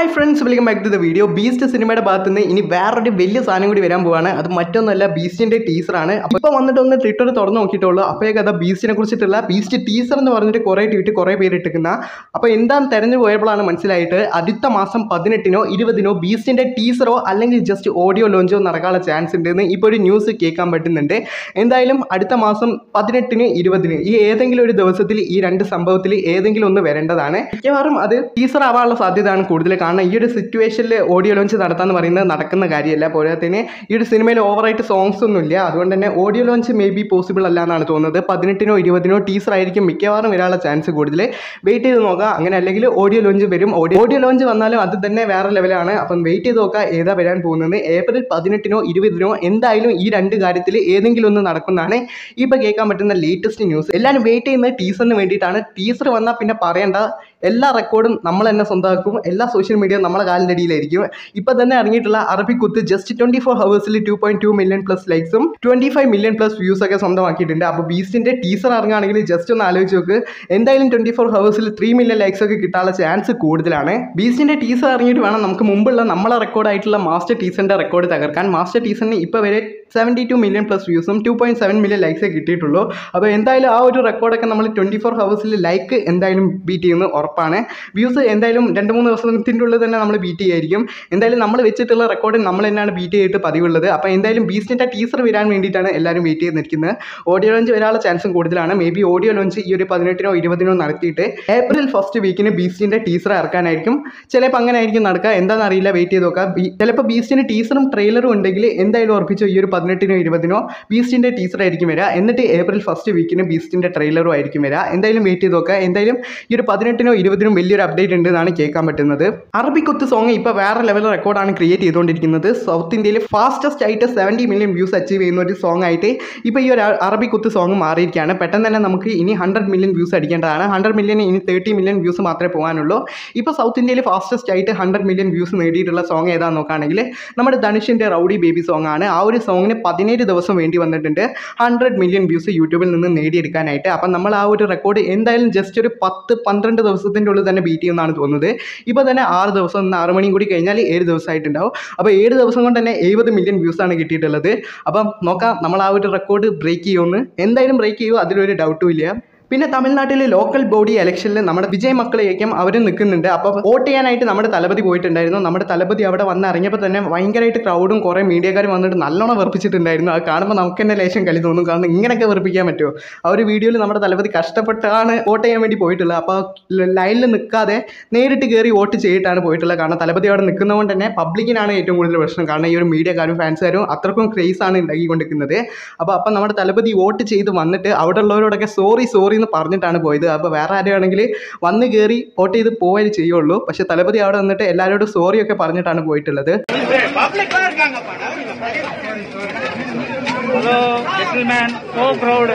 Hi friends welcome back to the video Beast സിനിമയുടെ ഭാഗത്ത് നിന്ന് ഇനി വേറൊരു വലിയ സാധനം കൂടി വരാൻ പോവാണ് അത് മറ്റൊന്നല്ല ബീസ്റ്റിന്റെ ടീസറാണ് അപ്പോൾ ഇപ്പോൾ വന്നിട്ട് ഒന്ന് ട്വിറ്റർ തുറന്ന് നോക്കിയിട്ടുള്ളൂ അപ്പോഴേക്ക് അത് ബീസ്റ്റിനെ കുറിച്ചിട്ടുള്ള ബീസ്റ്റ് ടീസർ എന്ന് പറഞ്ഞിട്ട് കുറേ ട്വീറ്റ് കുറേ പേര് ഇട്ടിരിക്കുന്ന അപ്പോൾ എന്താന്ന് തെരഞ്ഞു പോയപ്പോഴാണ് മനസ്സിലായിട്ട് അടുത്ത മാസം പതിനെട്ടിനോ ഇരുപതിനോ ബീസ്റ്റിന്റെ ടീസറോ അല്ലെങ്കിൽ ജസ്റ്റ് ഓഡിയോ ലോഞ്ചോ നടക്കാനുള്ള ചാൻസ് ഉണ്ടെന്ന് ഇപ്പോൾ ഒരു ന്യൂസ് കേൾക്കാൻ പറ്റുന്നുണ്ട് എന്തായാലും അടുത്ത മാസം പതിനെട്ടിന് ഇരുപതിന് ഈ ഏതെങ്കിലും ഒരു ദിവസത്തിൽ ഈ രണ്ട് സംഭവത്തിൽ ഏതെങ്കിലും ഒന്ന് വരേണ്ടതാണ് മിക്കവാറും അത് ടീസർ ആവാനുള്ള സാധ്യതയാണ് കൂടുതൽ കാരണം ഈ ഒരു സിറ്റുവേഷനിൽ ഓഡിയോ ലോഞ്ച് നടത്താന്ന് പറയുന്നത് നടക്കുന്ന കാര്യമല്ല പോരാത്തതിന് ഈ ഒരു സിനിമയിൽ ഓവറായിട്ട് സോങ്സ് ഒന്നും ഇല്ല അതുകൊണ്ട് തന്നെ audio launch may be possible അല്ല എന്നാണ് തോന്നുന്നത് പതിനെട്ടിനോ ഇരുപതിനോ ടീസർ ആയിരിക്കും മിക്കവാറും വരാനുള്ള ചാൻസ് കൂടുതൽ വെയിറ്റ് ചെയ്ത് നോക്കാം അങ്ങനെ അല്ലെങ്കിൽ ഓഡിയോ ലോഞ്ച് വരും ഓഡിയോ ഓഡിയോ ലോഞ്ച് വന്നാലും അത് തന്നെ വേറെ ലെവലാണ് അപ്പം വെയിറ്റ് ചെയ്ത് നോക്കാം ഏതാ വരാൻ പോകുന്നത് ഏപ്രിൽ പതിനെട്ടിനോ ഇരുപതിനോ എന്തായാലും ഈ രണ്ട് കാര്യത്തിൽ ഏതെങ്കിലും ഒന്ന് നടക്കുന്നതാണ് ഇപ്പോൾ കേൾക്കാൻ പറ്റുന്ന ലേറ്റസ്റ്റ് ന്യൂസ് എല്ലാവരും വെയിറ്റ് ചെയ്യുന്നത് ടീസറിന് വേണ്ടിയിട്ടാണ് ടീസർ വന്നാൽ പിന്നെ പറയേണ്ട എല്ലാ റെക്കോർഡും നമ്മൾ തന്നെ സ്വന്തമാക്കും എല്ലാ സോഷ്യൽ മീഡിയ നമ്മളെ കാലിൻ്റെ അടിയിലായിരിക്കും ഇപ്പോൾ തന്നെ ഇറങ്ങിയിട്ടുള്ള അറബി കുത്ത് ജസ്റ്റ് ട്വൻറ്റി ഫോർ ഹവേഴ്സിൽ two point two million plus ലൈക്സും twenty five million plus views ഒക്കെ സ്വന്തമാക്കിയിട്ടുണ്ട് അപ്പോൾ ബീസ്റ്റിൻ്റെ ടീസർ ഇറങ്ങുകയാണെങ്കിൽ ജസ്റ്റ് ഒന്ന് ആലോചിച്ച് നോക്ക് എന്തായാലും ട്വൻറ്റി ഫോർ ഹവേഴ്സിൽ ത്രീ മില്യൺ ലൈക്സ് ഒക്കെ കിട്ടാനുള്ള ചാൻസ് കൂടുതലാണ് ബീസ്റ്റിൻ്റെ ടീസർ ഇറങ്ങിയിട്ട് വേണം നമുക്ക് മുമ്പുള്ള നമ്മളെ റെക്കോർഡായിട്ടുള്ള മാസ്റ്റർ ടീസറിൻ്റെ റെക്കോർഡ് തകർക്കാൻ മാസ്റ്റർ ടീസറിന് ഇപ്പോൾ വരെ സെവൻറ്റി ടു മില്യൺ പ്ലസ് വ്യൂസും ടു പോയിന്റ് സെവൻ മില്യൺ ലൈക്സേ കിട്ടിയിട്ടുള്ളൂ അപ്പോൾ എന്തായാലും ആ ഒരു റെക്കോർഡൊക്കെ നമ്മൾ ട്വൻറ്റി ഫോർ ഹവേഴ്സിൽ ലൈക്ക് എന്തായാലും ബീറ്റ് ചെയ്യുന്നത് ഉറപ്പാണ് വ്യൂസ് എന്തായാലും രണ്ട് മൂന്ന് ദിവസത്തിൻ്റെ ഉള്ളിൽ തന്നെ നമ്മൾ ബീറ്റ് ചെയ്യായിരിക്കും എന്തായാലും നമ്മൾ വെച്ചിട്ടുള്ള റെക്കോർഡ് നമ്മൾ തന്നെയാണ് ബീറ്റ് ചെയ്തിട്ട് പതിവുള്ളത് അപ്പോൾ എന്തായാലും ബീസ്റ്റിൻ്റെ ടീസർ വരാൻ വേണ്ടിയിട്ടാണ് എല്ലാവരും വെയിറ്റ് ചെയ്ത് നിൽക്കുന്നത് ഓഡിയോ ലോഞ്ച് വരാനുള്ള ചാൻസും കൂടുതലാണ് മേ ബി ഓഡിയോ ലോഞ്ച് ഈ ഒരു പതിനെട്ടിനോ ഇരുപതിനോ നടത്തിയിട്ട് ഏപ്രിൽ ഫസ്റ്റ് വീക്കിന് ബീസ്റ്റിൻ്റെ ടീസർ ഇറക്കാനായിരിക്കും ചിലപ്പോൾ അങ്ങനെ ആയിരിക്കും നടക്കുക എന്താണെന്ന് അറിയില്ല വെയിറ്റ് ചെയ്ത് നോക്കാം ബി- ചിലപ്പോൾ ബീസ്റ്റിന് ടീസറും ട്രെയിലറും ഉണ്ടെങ്കിൽ എന്തായാലും ഉറപ്പിച്ചു ഈ ഒരു പതിനെട്ടിനോ ഇരുപതിനോ ബീസ്റ്റിൻ്റെ ടീസർ ആയിരിക്കും വരിക എന്നിട്ട് ഏപ്രിൽ ഫസ്റ്റ് വീക്കിന് ബീസ്റ്റിൻ്റെ ട്രെയിലറും ആയിരിക്കും വരിക എന്തായാലും വെയിറ്റ് ചെയ്ത് നോക്കുക എന്തായാലും ഈ ഒരു പതിനെട്ടിനോ ഇരുപതിനോ വലിയൊരു അപ്ഡേറ്റ് ഉണ്ട് എന്നാണ് കേൾക്കാൻ പറ്റുന്നത് അറബിക്കുത്ത് സോങ് ഇപ്പോൾ വേറെ ലെവൽ റെക്കോർഡാണ് ക്രിയേറ്റ് ചെയ്തുകൊണ്ടിരിക്കുന്നത് സൗത്ത് ഇന്ത്യയിൽ ഫാസ്റ്റസ്റ്റ് ആയിട്ട് സെവൻറ്റി മില്യൺ വ്യൂസ് അച്ചീവ് ചെയ്യുന്ന ഒരു സോങ് ആയിട്ട് ഇപ്പോൾ ഈ ഒരു അറബിക്കുത്ത് സോങ് മാറിയിരിക്കുകയാണ് പെട്ടെന്ന് തന്നെ നമുക്ക് ഇനി ഹൺഡ്രഡ് മില്യൺ വ്യൂസ് അടിക്കേണ്ടതാണ് ഹൺഡ്രഡ് മില്യൺ ഇനി തേർട്ടി മില്യൺ വ്യൂസ് മാത്രമേ പോകാനുള്ളൂ ഇപ്പോൾ സൗത്ത് ഇന്ത്യയിൽ ഫാസ്റ്റസ്റ്റ് ആയിട്ട് ഹൺഡ്രഡ് മില്യൺ വ്യൂസ് നേടിയിട്ടുള്ള സോങ് ഏതാണെന്ന് നോക്കുകയാണെങ്കിൽ നമ്മുടെ ധനുഷിൻ്റെ റൗഡി ബേബി സോങ് ആണ് ആ ഒരു സോങ്ങിന് പതിനേഴ് ദിവസം വേണ്ടി വന്നിട്ടുണ്ട് ഹൺഡ്രഡ് മില്യൺ വ്യൂസ് യൂട്യൂബിൽ നിന്ന് നേടിയെടുക്കാനായിട്ട് അപ്പം നമ്മൾ ആ ഒരു റെക്കോർഡ് എന്തായാലും ജസ്റ്റ് ഒരു പത്ത് പന്ത്രണ്ട് ദിവസത്തിൻ്റെ ഉള്ളിൽ തന്നെ ബീറ്റ് ചെയ്യുമെന്നാണ് തോന്നുന്നത് ഇപ്പോൾ തന്നെ ആറ് ദിവസം ഒന്ന് ആറ് മണിയും കൂടി കഴിഞ്ഞാൽ ഏഴ് ദിവസമായിട്ടുണ്ടാവും അപ്പോൾ ഏഴ് ദിവസം കൊണ്ട് തന്നെ എഴുപത് മില്യൺ വ്യൂസാണ് കിട്ടിയിട്ടുള്ളത് അപ്പം നോക്കാം നമ്മൾ ആ ഒരു റെക്കോർഡ് ബ്രേക്ക് ചെയ്യുമെന്ന് എന്തായാലും ബ്രേക്ക് ചെയ്യുമോ അതിലൊരു ഡൗട്ടും ഇല്ല പിന്നെ തമിഴ്നാട്ടിലെ ലോക്കൽ ബോഡി ഇലക്ഷനിൽ നമ്മുടെ വിജയ് മക്കളേക്കും അവർ നിൽക്കുന്നുണ്ട് അപ്പോൾ വോട്ട് ചെയ്യാനായിട്ട് നമ്മുടെ തലപതി പോയിട്ടുണ്ടായിരുന്നു നമ്മുടെ തലപതി അവിടെ വന്ന് ഇറങ്ങിയപ്പോൾ തന്നെ ഭയങ്കരമായിട്ട് ക്രൗഡും കുറേ മീഡിയക്കാരും വന്നിട്ട് നല്ലോണം വെറുപ്പിച്ചിട്ടുണ്ടായിരുന്നു അത് കാണുമ്പോൾ നമുക്ക് തന്നെ ലേശം കളി തോന്നും കാരണം ഇങ്ങനെയൊക്കെ വെറുപ്പിക്കാൻ പറ്റുമോ ആ ഒരു വീഡിയോയിൽ നമ്മുടെ തലപതി കഷ്ടപ്പെട്ടാണ് വോട്ട് ചെയ്യാൻ വേണ്ടി പോയിട്ടുള്ളത് അപ്പോൾ ലൈനിൽ നിൽക്കാതെ നേരിട്ട് കയറി വോട്ട് ചെയ്തിട്ടാണ് പോയിട്ടുള്ളത് കാരണം തലപതി അവിടെ നിൽക്കുന്നതുകൊണ്ട് തന്നെ പബ്ലിക്കിനാണ് ഏറ്റവും കൂടുതൽ പ്രശ്നം കാരണം ഈ ഒരു മീഡിയക്കാരും ഫാൻസുകാരും അത്രക്കും ക്രേസ് ആണ് ഉണ്ടാക്കിക്കൊണ്ടിരിക്കുന്നത് അപ്പോൾ അപ്പം നമ്മുടെ തലപതി വോട്ട് ചെയ്ത് വന്നിട്ട് അവിടെ ഉള്ളവരോടൊക്കെ സോറി സോറി എന്ന് പറഞ്ഞിട്ടാണ് പോയത് അപ്പോൾ വേറെ ആരെയാണെങ്കിൽ വന്ന് കയറി വോട്ട് ചെയ്ത് പോവുകയെ ചെയ്യുള്ളൂ പക്ഷേ തലപതി അവിടെ വന്നിട്ട് എല്ലാവരോടും സോറി ഒക്കെ പറഞ്ഞിട്ടാണ് പോയിട്ടുള്ളത് Hello, gentlemen. So proud.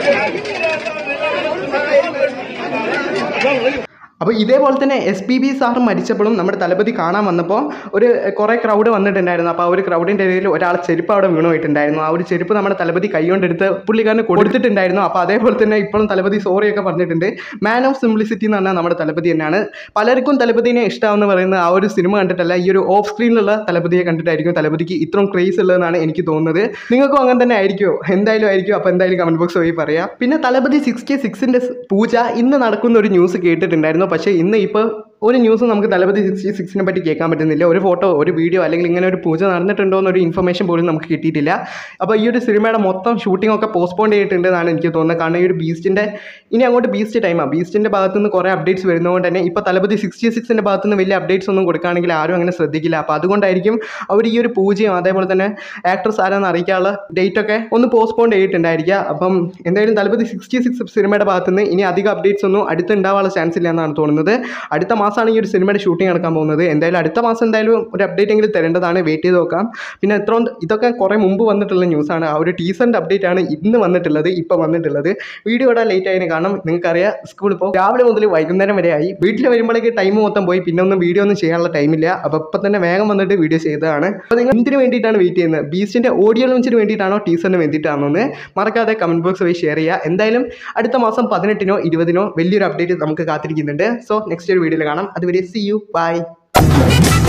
അപ്പോൾ ഇതേപോലെ തന്നെ എസ് പി ബി സാർ മരിച്ചപ്പോഴും നമ്മുടെ തലപതി കാണാൻ വന്നപ്പോൾ ഒരു കുറേ ക്രൗഡ് വന്നിട്ടുണ്ടായിരുന്നു അപ്പോൾ ആ ഒരു ക്രൗഡിൻ്റെ ഇടയിൽ ഒരാൾ ചെരുപ്പ് അവിടെ വീണ് പോയിട്ടുണ്ടായിരുന്നു ആ ഒരു ചെരുപ്പ് നമ്മുടെ തലപതി കൈകൊണ്ടെടുത്ത് പുള്ളിക്കാരന് കൊടുത്തിട്ടുണ്ടായിരുന്നു അപ്പോൾ അതേപോലെ തന്നെ ഇപ്പോഴും തലപതി സോറിയൊക്കെ പറഞ്ഞിട്ടുണ്ട് മാൻ ഓഫ് സിംപ്ലിസിറ്റി എന്ന് പറഞ്ഞാൽ നമ്മുടെ തലപതി തന്നെയാണ് പലർക്കും തലപതിനെ ഇഷ്ടമാണെന്ന് പറയുന്നത് ആ ഒരു സിനിമ കണ്ടിട്ടല്ല ഈ ഒരു ഓഫ് സ്ക്രീനിലുള്ള തലപതിയെ കണ്ടിട്ടായിരിക്കും തലപതിക്ക് ഇത്രയും ക്രേസ് ഉള്ളതെന്നാണ് എനിക്ക് തോന്നുന്നത് നിങ്ങൾക്കും അങ്ങനെ തന്നെ ആയിരിക്കുമോ എന്തായാലും ആയിരിക്കും അപ്പോൾ എന്തായാലും കമൻറ്റ് ബോക്സ് വഴി പറയാം പിന്നെ തലപതി സിക്സ്റ്റി സിക്സിൻ്റെ പൂജ ഇന്ന് നടക്കുന്ന ഒരു ന്യൂസ് കേട്ടിട്ടുണ്ടായിരുന്നു പക്ഷേ ഇന്ന് ഇപ്പോൾ ഒരു ന്യൂസ് നമുക്ക് തലപതി സിക്സ്റ്റി സിക്സിനെ പറ്റി കേൾക്കാൻ പറ്റുന്നില്ല ഒരു ഫോട്ടോ ഒരു വീഡിയോ അല്ലെങ്കിൽ ഇങ്ങനെ ഒരു പൂജ നടന്നിട്ടുണ്ടോ എന്നൊരു ഇൻഫർമേഷൻ പോലും നമുക്ക് കിട്ടിയിട്ടില്ല അപ്പോൾ ഈ ഒരു സിനിമയുടെ മൊത്തം ഷൂട്ടിംഗ് ഒക്കെ പോസ്റ്റ്പോൺ ചെയ്തിട്ടുണ്ട് എന്നാണ് എനിക്ക് തോന്നുന്നത് കാരണം ഈ ഒരു ബീസ്റ്റിൻ്റെ ഇനി അങ്ങോട്ട് ബീസ്റ്റ് ടൈമാണ് ബീസ്റ്റിൻ്റെ ഭാഗത്ത് നിന്ന് കുറേ അപ്ഡേറ്റ്സ് വരുന്നതുകൊണ്ട് തന്നെ ഇപ്പോൾ തലപതി സിക്സ്റ്റി സിക്സിൻ്റെ ഭാഗത്ത് നിന്ന് വലിയ അപ്ഡേറ്റ്സ് ഒന്നും കൊടുക്കുകയാണെങ്കിൽ ആരും അങ്ങനെ ശ്രദ്ധിക്കില്ല അപ്പോൾ അതുകൊണ്ടായിരിക്കും അവർ ഈ ഒരു പൂജയും അതേപോലെ തന്നെ ആക്ട്രസ് ആരാന്ന് അറിയിക്കാനുള്ള ഡേറ്റ് ഒക്കെ ഒന്ന് പോസ്റ്റ്പോൺ ചെയ്തിട്ടുണ്ടായിരിക്കുക അപ്പം എന്തായാലും തലപതി സിക്സ്റ്റി സിക്സ് സിനിമയുടെ ഭാഗത്ത് നിന്ന് ഇനി അധികം അപ്ഡേറ്റ്സ് ഒന്നും അടുത്ത് ഉണ്ടാവാനുള്ള ചാൻസ് ഇല്ല എന്നാണ് തോന്നുന്നത് അടുത്ത മാസമാണ് ഈ ഒരു സിനിമയുടെ ഷൂട്ടിംഗ് നടക്കാൻ പോകുന്നത് എന്തായാലും അടുത്ത മാസം എന്തായാലും ഒരു അപ്ഡേറ്റ് എങ്കിലും തരേണ്ടതാണ് വെയിറ്റ് ചെയ്ത് നോക്കാം പിന്നെ എത്ര ഇതൊക്കെ കുറേ മുമ്പ് വന്നിട്ടുള്ള ന്യൂസാണ് ആ ഒരു ടീസറിൻ്റെ അപ്ഡേറ്റ് ആണ് ഇന്ന് വന്നിട്ടുള്ളത് ഇപ്പോൾ വന്നിട്ടുള്ളത് വീഡിയോ ഇടാൻ ലേറ്റ് ആയതിന് കാരണം നിങ്ങൾക്കറിയാം സ്കൂളിൽ ഇപ്പോൾ രാവിലെ മുതൽ വൈകുന്നേരം വരെ ആയി വീട്ടിൽ വരുമ്പോഴേക്ക് ടൈം മൊത്തം പോയി പിന്നെ ഒന്നും വീഡിയോ ഒന്നും ചെയ്യാനുള്ള ടൈമില്ല അപ്പോൾ ഇപ്പം തന്നെ വേഗം വന്നിട്ട് വീഡിയോ ചെയ്തതാണ് അപ്പോൾ നിങ്ങൾ എന്തിനു വേണ്ടിയിട്ടാണ് വെയിറ്റ് ചെയ്യുന്നത് ബീസ്റ്റിൻ്റെ ഓഡിയോ ലോഞ്ചിന് വേണ്ടിയിട്ടാണോ ടീസറിന് വേണ്ടിയിട്ടാണോ എന്ന് മറക്കാതെ കമൻറ്റ് ബോക്സ് വഴി ഷെയർ ചെയ്യുക എന്തായാലും അടുത്ത മാസം പതിനെട്ടിനോ ഇരുപതിനോ വലിയൊരു അപ്ഡേറ്റ് നമുക്ക് കാത്തിരിക്കുന്നുണ്ട് സോ നെക്സ്റ്റ് ഒരു വീഡിയോയിൽ കാണാം അതുവരെ സി യു ബൈ